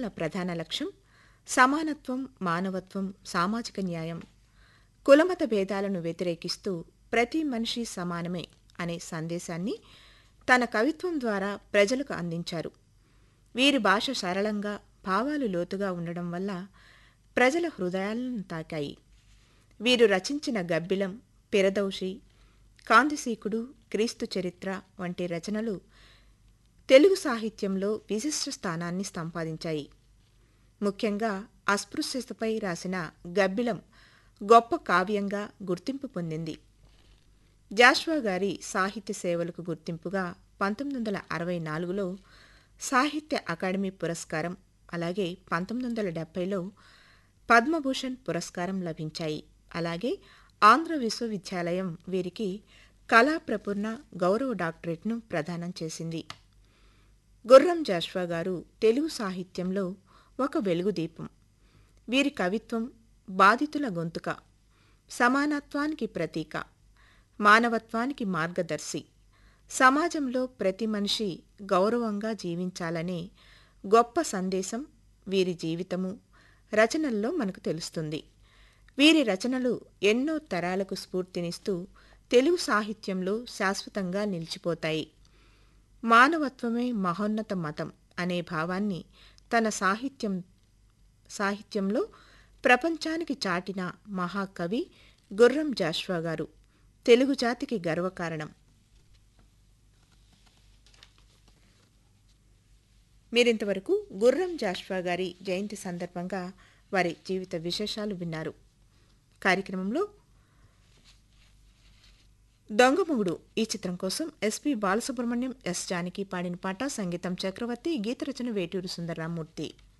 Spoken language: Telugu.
రచనల ప్రధాన లక్ష్యం సమానత్వం మానవత్వం సామాజిక న్యాయం కులమత భేదాలను వ్యతిరేకిస్తూ ప్రతి మనిషి సమానమే అనే సందేశాన్ని తన కవిత్వం ద్వారా ప్రజలకు అందించారు వీరి భాష సరళంగా భావాలు లోతుగా ఉండడం వల్ల ప్రజల హృదయాలను తాకాయి వీరు రచించిన గబ్బిలం పిరదౌషి కాందిసీకుడు క్రీస్తు చరిత్ర వంటి రచనలు తెలుగు సాహిత్యంలో విశిష్ట స్థానాన్ని సంపాదించాయి ముఖ్యంగా అస్పృశ్యతపై రాసిన గబ్బిలం గొప్ప కావ్యంగా గుర్తింపు పొందింది జాష్వా గారి సాహిత్య సేవలకు గుర్తింపుగా పంతొమ్మిది వందల అరవై నాలుగులో సాహిత్య అకాడమీ పురస్కారం అలాగే పంతొమ్మిది వందల డెబ్బైలో పద్మభూషణ్ పురస్కారం లభించాయి అలాగే ఆంధ్ర విశ్వవిద్యాలయం వీరికి కళా ప్రపూర్ణ గౌరవ డాక్టరేట్ను ప్రదానం చేసింది గుర్రం జాష్వా గారు తెలుగు సాహిత్యంలో ఒక వెలుగుదీపం వీరి కవిత్వం బాధితుల గొంతుక సమానత్వానికి ప్రతీక మానవత్వానికి మార్గదర్శి సమాజంలో ప్రతి మనిషి గౌరవంగా జీవించాలనే గొప్ప సందేశం వీరి జీవితము రచనల్లో మనకు తెలుస్తుంది వీరి రచనలు ఎన్నో తరాలకు స్ఫూర్తినిస్తూ తెలుగు సాహిత్యంలో శాశ్వతంగా నిలిచిపోతాయి మానవత్వమే మహోన్నత మతం అనే భావాన్ని తన సాహిత్యం సాహిత్యంలో ప్రపంచానికి చాటిన మహాకవి గుర్రం జాష్వా గారు తెలుగు జాతికి గర్వకారణం మీరింతవరకు గుర్రం జాష్వా గారి జయంతి సందర్భంగా వారి జీవిత విశేషాలు విన్నారు కార్యక్రమంలో దొంగమొగుడు ఈ చిత్రం కోసం ఎస్పి బాలసుబ్రహ్మణ్యం ఎస్ జానకి పాడిన పాట సంగీతం చక్రవర్తి గీత రచన వేటూరు సుందరరామూర్తి